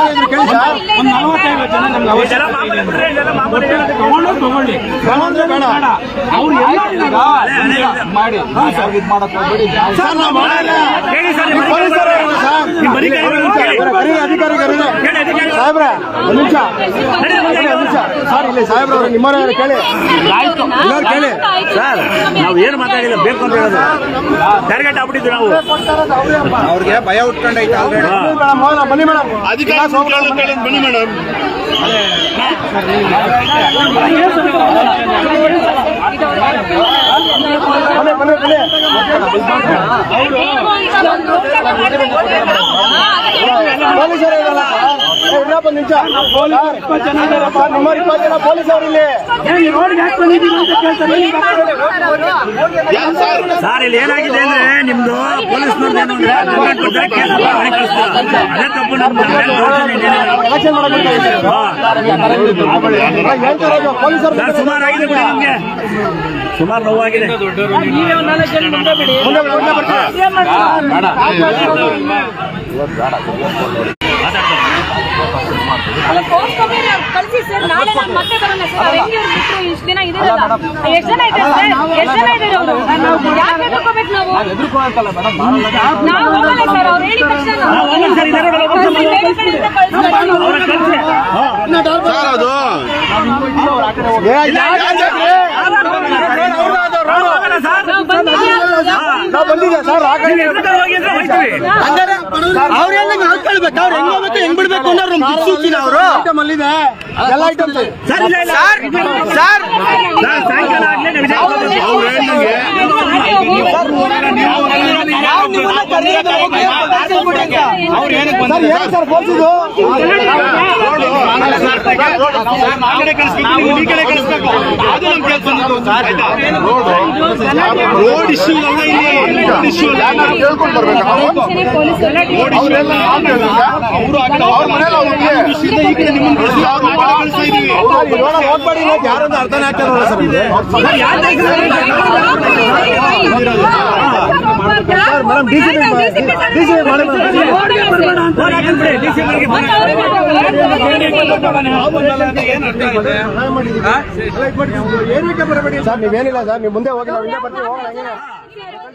ಇದ್ರು ಕೇಳಿ ಸರ್ ಒಂದ್ ನಲವತ್ತೈವತ್ತು ಜನ ನಮ್ಗೆ ಅವಶ್ಯಕತೆ ಇದೆಲ್ಲ ಮಾಮೂಲಿ ಇದೆ. ಬಿಡ್ರಿ, ಇದೆಲ್ಲ ಮಾಮೂಲಿ ತಗೊಂಡು ತಗೊಳ್ಳಿ ತಗೊಂಡ್ರೆ ಬೇಡ. ಅವ್ರು ಎಲ್ಲ ಮಾಡಿ ಸರ್ ನಾವು ಮಾಡಲ್ಲ ಹೇಳಿ ಸರ್ ನಿಮ್ಮ ಪೊಲೀಸರು ಇದ್ದಾರೆ ಸರ್. ನಿಮ್ಮ ಬರೀ ಕೈ ಒಂದು ನಿಮಿಷ, ಕೇಳಿ. ಬರೀ ಕರೀರಿ ಅಧಿಕಾರಿಗಳು ಕೇಳಿ, ಅಧಿಕಾರಿ. ಸಾಹೇಬ್ರೆ ಒಂದು ನಿಮಿಷ ಒಂದು ನಿಮಿಷ ಸರ್ ಇಲ್ಲಿ ಸಾಹೇಬ್ರವ್ರು ನಿಮ್ಮವ್ರ ಕೇಳಿ ಎಲ್ಲರೂ ಕೇಳಿ ಸರ್ ನಾವು ಏನು ಮಾತಾಡಿಲ್ಲ ಬೇಕು ಅಂತ ಹೇಳೋದು ಟಾರ್ಗೆಟ್ ಆಗ್ಬಿಟ್ಟಿದ್ದು ನಾವು ಅವ್ರಿಗೆ ಭಯ ಉಟ್ಕೊಂಡೈತೆ ಆಲ್ರೆಡಿ ಮೇಡಮ್ ಹೋಗೋಣ ಬನ್ನಿ ಮೇಡಮ್ ಅಧಿಕಾರಿ ಬನ್ನಿ ಮೇಡಮ್ ಬನ್ನಿ ಬನ್ನಿ ಬನ್ನಿ ಪೊಲೀಸರು ಇರಲ್ಲ ಸರ್ ಏ, ಇರಪ್ಪ ನಿಮಿಷ ಸರ್ ನಿಮ್ಮವ್ರು ಇಪ್ಪತ್ತು ಜನ ಪೊಲೀಸರು ಇಲ್ಲಿ ರೋಡ್ಗೆ ಯಾಕೆ ಬಂದಿದ್ದೀವಿ ಅಂತ ಕೇಳ್ತಾರೆ ಸರ್ ಇಲ್ಲಿ ಏನಾಗಿದೆ ಅಂದ್ರೆ ನಿಮ್ದು ಪೊಲೀಸ್ನವ್ರದ್ದು ಏನು ಅಂದ್ರೆ ಕಂಪ್ಲೇಂಟ್ ಕೊಟ್ಟರೆ ಕೇಸ್ ಮಾಡಿ ಕಳಿಸ್ತಾರೆ ಅದೇ ತಪ್ಪು ನಮ್ದು ಎಲೆಕ್ಷನ್ ಮಾಡಕ್ಕೆ ಹೇಳ್ತಾರೆ ಪೊಲೀಸರು ಸರ್ ಸುಮಾರು ಆಗಿದೆ ಬಿಡಿ ನಿಮ್ಗೆ ಸುಮಾರು ನೋವಾಗಿದೆ ಮುಂದೆ ಮುಂದೆ ಬರ್ತೀವಿ ಕಳಿಸಿ ಸರ್ ನಾಳೆ ನಾನು ಮತ್ತೆ ಬರೋಣ ಸರ್ ಅವ್ರು ಹೆಂಗೆ ಇವ್ರು ಬಿಟ್ರು ಇಷ್ಟು ದಿನ ಇದಿರಲ್ಲ ಎಷ್ಟು ಜನ ಇದ್ದಾರೆ ಸರ್ ಎಷ್ಟು ಜನ ಇದ್ದಾರೆ ಅವರು ಯಾಕೆ ಹೆದರ್ಕೋಬೇಕು ನಾವು ನಾವು ಹೋಗಲ್ಲ ಸರ್ ಅವ್ರು ಹೇಳಿದ ತಕ್ಷಣ ನಾವು ನಾವು ಹೋಗಲ್ಲ ಸರ್, ಇದಾರೆ ಒಳಗೆ ಹೋಗ್ತಾರೆ. ಕಳ್ಸಿ, ಬೇರೆ ಕಡೆಯಿಂದ ಕಳ್ಸ್ತಾರೆ. ಅವ್ರ ಕಳಿಸಿ ಏ, ಯಾರ್ ಜಾಗ್ರಿ? ಹೋಗಲ್ಲ ಸರ್ ನಾವು ಬಂದಿದ್ದೀವಿ ನಾವು ಬಂದಿದ್ದೆ ಸರ್ ಆ ಕಡೆ ನೀವು ಎದುರುಗಡೆ ಹೋಗಿ ಅಂದ್ರೆ ಹೋಗ್ತೀವಿ ಅವ್ರ ಹಾಕೊಳ್ಬೇಕು ಅವ್ರು ಹೆಂಗ್ ಹೋಗ್ಬೇಕು ಹೆಂಗ್ ಬಿಡ್ಬೇಕು ಅನ್ನೋ ನಮ್ಗೆ ದಿಕ್ಸೂಚಿನ ಅವರು ಐಟಮ್ ಅಲ್ಲಿದೆ ಎಲ್ಲ ಐಟಮ್ ಸರ್ ಇಲ್ಲ ಇಲ್ಲ ಸರ್ ಸರ್ ಸಾಯಂಕಾಲ ಆಗ್ಲೇ ನಾವು ವಿಜಯ ನಾವು ನಿಮ್ಮನ್ನ ಕರೆಯೋದು ಹೋಗಿ ಅವ್ರು ಏನಕ್ಕೆ ಸರ್ ಏನು ಸರ್ ಫೋರ್ಸ್ ಇದು ರೋಡ್ ಇಶ್ಯೂ ಅಲ್ಲ ಇಲ್ಲಿ ರೋಡ್ ಇಶ್ಯೂ ಈ ಕಡೆ ನಿಮ್ಮನ್ನ ಕಳ್ಸಿ ಅವ್ರು ಆ ಕಡೆ ಕಳಿಸ್ತಾ ಇದೀವಿ ಸರ್, ಈ ರೋಡ ಹೋಗ್ಬೇಡಿ ಅನ್ನೋದು ಯಾರು ಅಂತ ಅರ್ಥನೇ ಆಗ್ತಿಲ್ಲ ಸರ್ ನಮ್ಗೆ. Sir madam D C D C ಮಾಡಿ ಸರ್ ನೀವೇನಿಲ್ಲ ಸರ್ ನೀವು ಮುಂದೆ ಹೋಗಿ ನಾವು ಹಿಂದೆ ಬರ್ತೀವಿ ಹೋಗೋಣ ಹಂಗೆ